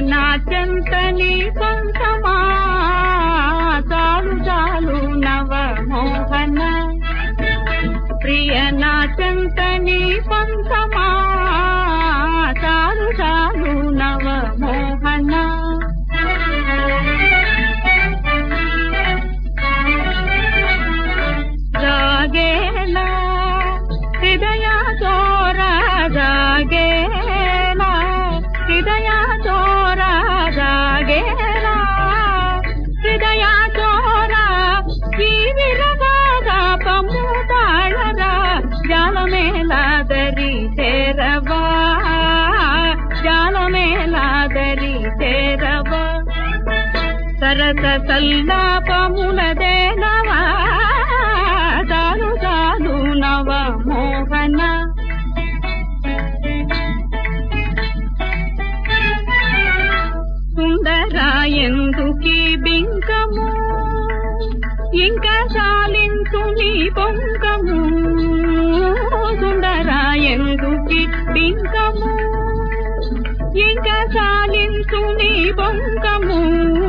నా చెంత నీ సొంతమా చాలు చాలు నవ మోహన ప్రియ నా చెంత నీ సొంతమా చాలు చాలు నవ మోహన జాగేలా హృదయ చోర జాగేలా హృదయ చోర జాగేలా హృదయ చోర ఈ విరగాద పమ్ముతాళర జాలమేలాదరి చేరవా జాలమేలాదరి చేరవా సరస సల్లాపములదేనవా చాలు చాలు నవ మోహన సుందరాయందుకి బింకము ఇంకా చాలించు నీ పొంకము సుందరాయందుకి బింకము ఇంకా చాలించు నీ బొంకము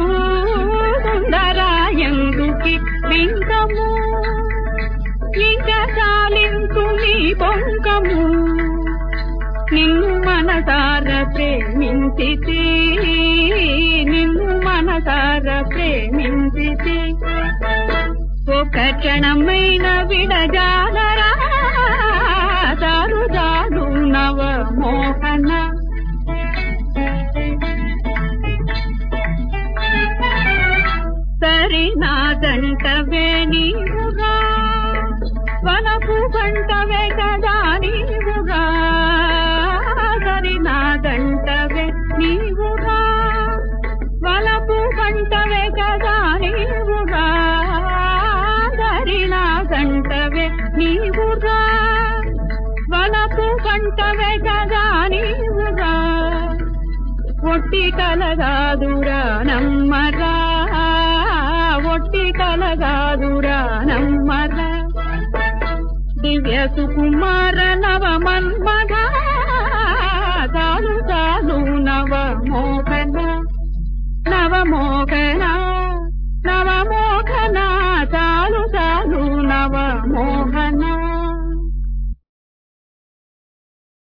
సుందరాయందుకి బింకము ఇంకా చాలించు నీ బొంకము నిన్ను మనసార ప్రేమించితి నిన్ను మనసార ప్రేమించితి ఒక క్షణమైన విడజాలరా చాలు చాలు నవ మోహన సరి నా దంటవే నీవుగా వనపు గంటవే కదా నీవుగా సరి నా దంటవే నీవుగా వలపు గంటవే కదా నీవుగా సరి నా గంటవే నీవుగా వలపు గంటవే కదా నీవుగా ఒట్టి కలగాదురా నమ్మరా ఒట్టి కలగాదురా నమ్మరా దివ్య సుకుమార నవ మన్మధ చాలు చాలు నవ మోహన నవ మోహన